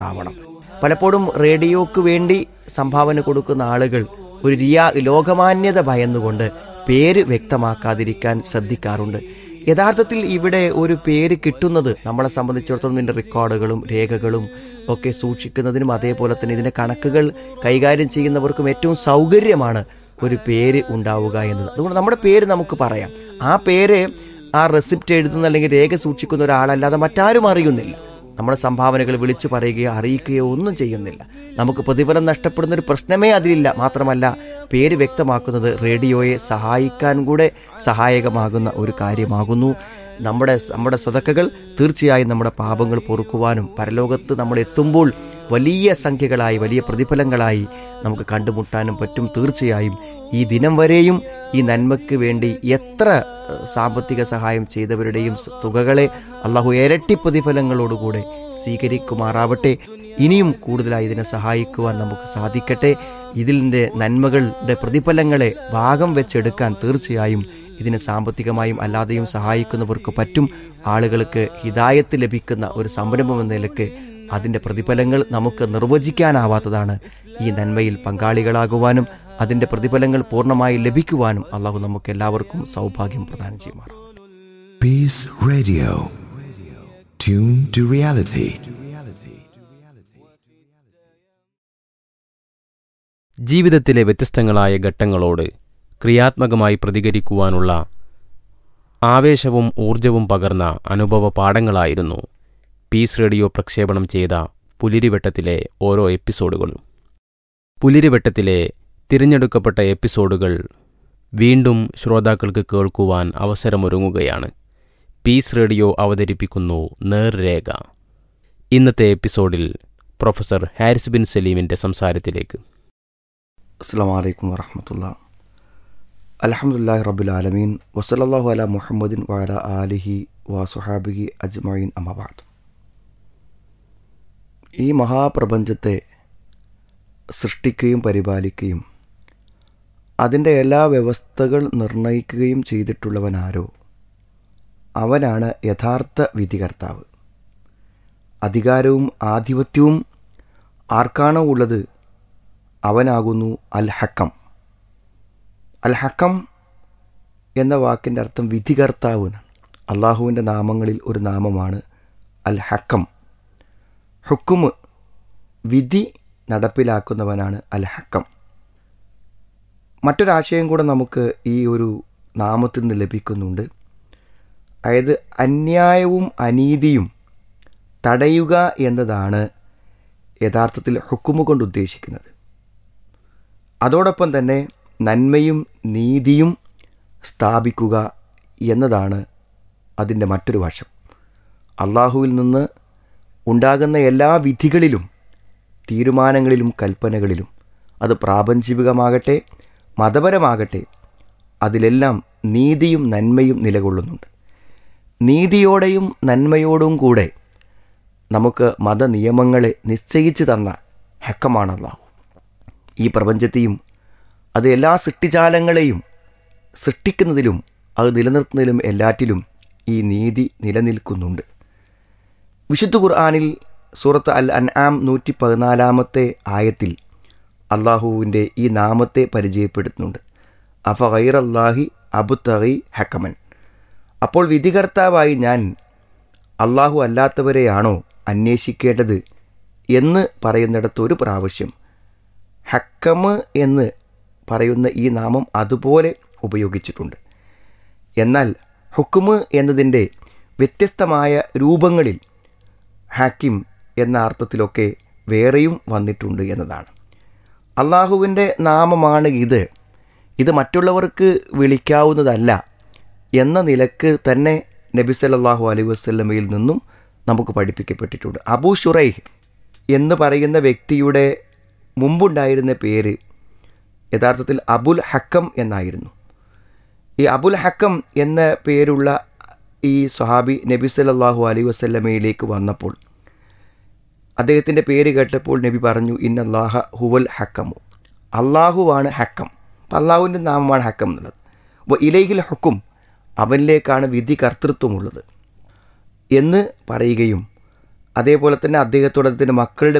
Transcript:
ആവണം പലപ്പോഴും റേഡിയോക്ക് വേണ്ടി സംഭാവന കൊടുക്കുന്ന ആളുകൾ ഒരു റിയാ ലോകമാന്യത ഭയന്നുകൊണ്ട് പേര് വ്യക്തമാക്കാതിരിക്കാൻ ശ്രദ്ധിക്കാറുണ്ട് യഥാർത്ഥത്തിൽ ഇവിടെ ഒരു പേര് കിട്ടുന്നത് നമ്മളെ സംബന്ധിച്ചിടത്തോളം ഇതിൻ്റെ റെക്കോർഡുകളും രേഖകളും ഒക്കെ സൂക്ഷിക്കുന്നതിനും അതേപോലെ തന്നെ ഇതിൻ്റെ കണക്കുകൾ കൈകാര്യം ചെയ്യുന്നവർക്കും ഏറ്റവും സൗകര്യമാണ് ഒരു പേര് ഉണ്ടാവുക എന്നത് അതുകൊണ്ട് നമ്മുടെ പേര് നമുക്ക് പറയാം ആ പേര് ആ റെസിപ്റ്റ് എഴുതുന്ന അല്ലെങ്കിൽ രേഖ സൂക്ഷിക്കുന്ന ഒരാളല്ലാതെ മറ്റാരും അറിയുന്നില്ല നമ്മുടെ സംഭാവനകൾ വിളിച്ചു പറയുകയോ അറിയിക്കുകയോ ഒന്നും ചെയ്യുന്നില്ല നമുക്ക് പ്രതിഫലം നഷ്ടപ്പെടുന്ന ഒരു പ്രശ്നമേ അതിലില്ല മാത്രമല്ല പേര് വ്യക്തമാക്കുന്നത് റേഡിയോയെ സഹായിക്കാൻ കൂടെ സഹായകമാകുന്ന ഒരു കാര്യമാകുന്നു നമ്മുടെ നമ്മുടെ സതക്കകൾ തീർച്ചയായും നമ്മുടെ പാപങ്ങൾ പൊറുക്കുവാനും പരലോകത്ത് നമ്മൾ എത്തുമ്പോൾ വലിയ സംഖ്യകളായി വലിയ പ്രതിഫലങ്ങളായി നമുക്ക് കണ്ടുമുട്ടാനും പറ്റും തീർച്ചയായും ഈ ദിനം വരെയും ഈ നന്മയ്ക്ക് വേണ്ടി എത്ര ഏഹ്, സാമ്പത്തിക സഹായം ചെയ്തവരുടെയും സ- തുകകളെ അള്ളാഹു ഇരട്ടി പ്രതിഫലങ്ങളോടുകൂടെ സ്വീകരിക്കുമാറാവട്ടെ ഇനിയും കൂടുതലായി ഇതിനെ സഹായിക്കുവാൻ നമുക്ക് സാധിക്കട്ടെ ഇതിൻ്റെ നന്മകളുടെ പ്രതിഫലങ്ങളെ ഭാഗം വെച്ചെടുക്കാൻ തീർച്ചയായും ഇതിനെ സാമ്പത്തികമായും അല്ലാതെയും സഹായിക്കുന്നവർക്ക് പറ്റും ആളുകൾക്ക് ഹിതായത്ത് ലഭിക്കുന്ന ഒരു സംരംഭം എന്ന നിലക്ക് അതിൻ്റെ പ്രതിഫലങ്ങൾ നമുക്ക് നിർവചിക്കാനാവാത്തതാണ് ഈ നന്മയിൽ പങ്കാളികളാകുവാനും അതിൻ്റെ പ്രതിഫലങ്ങൾ പൂർണ്ണമായി ലഭിക്കുവാനും അള്ളാഹു നമുക്ക് എല്ലാവർക്കും സൗഭാഗ്യം പ്രദാനം ചെയ്യുമാറാം Peace Radio. Tune to reality. ജീവിതത്തിലെ വ്യത്യസ്തങ്ങളായ ഘട്ടങ്ങളോട് ക്രിയാത്മകമായി പ്രതികരിക്കുവാനുള്ള ആവേശവും ഊർജവും പകർന്ന അനുഭവ പാഠങ്ങളായിരുന്നു പീസ് റേഡിയോ പ്രക്ഷേപണം ചെയ്ത പുലിരിവട്ടത്തിലെ ഓരോ എപ്പിസോഡുകളും പുലിരിവട്ടത്തിലെ തിരഞ്ഞെടുക്കപ്പെട്ട എപ്പിസോഡുകൾ വീണ്ടും ശ്രോതാക്കൾക്ക് കേൾക്കുവാൻ അവസരമൊരുങ്ങുകയാണ് പീസ് റേഡിയോ അവതരിപ്പിക്കുന്നു നേർരേഖ ഇന്നത്തെ എപ്പിസോഡിൽ പ്രൊഫസർ ഹാരിസ് ബിൻ സലീമിൻ്റെ സംസാരത്തിലേക്ക് അസ്സാം വലൈക്കും വറഹമത്തുള്ള അലഹമുല്ലാഹി റബുൽ ആലമീൻ വസലല്ലാഹു അല മുഹമ്മദിൻ വാല ആലിഹി വസുഹാബിഹി അജ്മീൻ അമബാദ് ഈ മഹാപ്രപഞ്ചത്തെ സൃഷ്ടിക്കുകയും പരിപാലിക്കുകയും അതിൻ്റെ എല്ലാ വ്യവസ്ഥകൾ നിർണയിക്കുകയും ചെയ്തിട്ടുള്ളവനാരോ അവനാണ് യഥാർത്ഥ വിധികർത്താവ് അധികാരവും ആധിപത്യവും ആർക്കാണോ ഉള്ളത് അവനാകുന്നു അൽ ഹക്കം അൽ ഹക്കം എന്ന വാക്കിൻ്റെ അർത്ഥം വിധികർത്താവ് എന്നാണ് അള്ളാഹുവിൻ്റെ നാമങ്ങളിൽ ഒരു നാമമാണ് അൽ ഹക്കം ഹുക്കുമ് വിധി നടപ്പിലാക്കുന്നവനാണ് അൽ ഹക്കം മറ്റൊരാശയം കൂടെ നമുക്ക് ഈ ഒരു നാമത്തിൽ നിന്ന് ലഭിക്കുന്നുണ്ട് അതായത് അന്യായവും അനീതിയും തടയുക എന്നതാണ് യഥാർത്ഥത്തിൽ ഹുക്കുമ് കൊണ്ട് ഉദ്ദേശിക്കുന്നത് അതോടൊപ്പം തന്നെ നന്മയും നീതിയും സ്ഥാപിക്കുക എന്നതാണ് അതിൻ്റെ മറ്റൊരു വശം അള്ളാഹുവിൽ നിന്ന് ഉണ്ടാകുന്ന എല്ലാ വിധികളിലും തീരുമാനങ്ങളിലും കൽപ്പനകളിലും അത് പ്രാപഞ്ചികമാകട്ടെ മതപരമാകട്ടെ അതിലെല്ലാം നീതിയും നന്മയും നിലകൊള്ളുന്നുണ്ട് നീതിയോടെയും നന്മയോടും കൂടെ നമുക്ക് മതനിയമങ്ങളെ നിശ്ചയിച്ചു തന്ന ഹക്കമാണ് അള്ളാഹു ഈ പ്രപഞ്ചത്തെയും അത് എല്ലാ സൃഷ്ടിജാലങ്ങളെയും സൃഷ്ടിക്കുന്നതിലും അത് നിലനിർത്തുന്നതിലും എല്ലാറ്റിലും ഈ നീതി നിലനിൽക്കുന്നുണ്ട് വിശുദ്ധ ഖുർആാനിൽ സൂറത്ത് അൽ അൻആം നൂറ്റി പതിനാലാമത്തെ ആയത്തിൽ അള്ളാഹുവിൻ്റെ ഈ നാമത്തെ പരിചയപ്പെടുത്തുന്നുണ്ട് അഫ ഗൈറല്ലാഹി അബുത്തഹി ഹക്കമൻ അപ്പോൾ വിധികർത്താവായി ഞാൻ അള്ളാഹു അല്ലാത്തവരെയാണോ അന്വേഷിക്കേണ്ടത് എന്ന് പറയുന്നിടത്ത് ഒരു പ്രാവശ്യം ഹക്കമ് എന്ന് പറയുന്ന ഈ നാമം അതുപോലെ ഉപയോഗിച്ചിട്ടുണ്ട് എന്നാൽ ഹുക്കുമ് എന്നതിൻ്റെ വ്യത്യസ്തമായ രൂപങ്ങളിൽ ഹാക്കിം എന്ന അർത്ഥത്തിലൊക്കെ വേറെയും വന്നിട്ടുണ്ട് എന്നതാണ് അള്ളാഹുവിൻ്റെ നാമമാണ് ഇത് ഇത് മറ്റുള്ളവർക്ക് വിളിക്കാവുന്നതല്ല എന്ന നിലക്ക് തന്നെ നബി സല്ലല്ലാഹു അലൈഹി വസല്ലമയിൽ നിന്നും നമുക്ക് പഠിപ്പിക്കപ്പെട്ടിട്ടുണ്ട് അബൂ ഷുറൈഹ് എന്ന് പറയുന്ന വ്യക്തിയുടെ മുമ്പുണ്ടായിരുന്ന പേര് യഥാർത്ഥത്തിൽ അബുൽ ഹക്കം എന്നായിരുന്നു ഈ അബുൽ ഹക്കം എന്ന പേരുള്ള ഈ സ്വഹാബി നബി സല്ലല്ലാഹു അലൈഹി വസല്ലമയിലേക്ക് വന്നപ്പോൾ അദ്ദേഹത്തിൻ്റെ പേര് കേട്ടപ്പോൾ നബി പറഞ്ഞു ഇന്നല്ലാഹ ഹുവൽ ഹക്കമു അള്ളാഹുവാണ് ഹക്കം അപ്പം അള്ളാഹുവിൻ്റെ നാമമാണ് ഹക്കം എന്നുള്ളത് അപ്പോൾ ഇലൈഹിൽ ഹുക്കും അവനിലേക്കാണ് വിധി കർത്തൃത്വമുള്ളത് എന്ന് പറയുകയും അതേപോലെ തന്നെ അദ്ദേഹത്തോട് അദ്ദേഹത്തിൻ്റെ മക്കളുടെ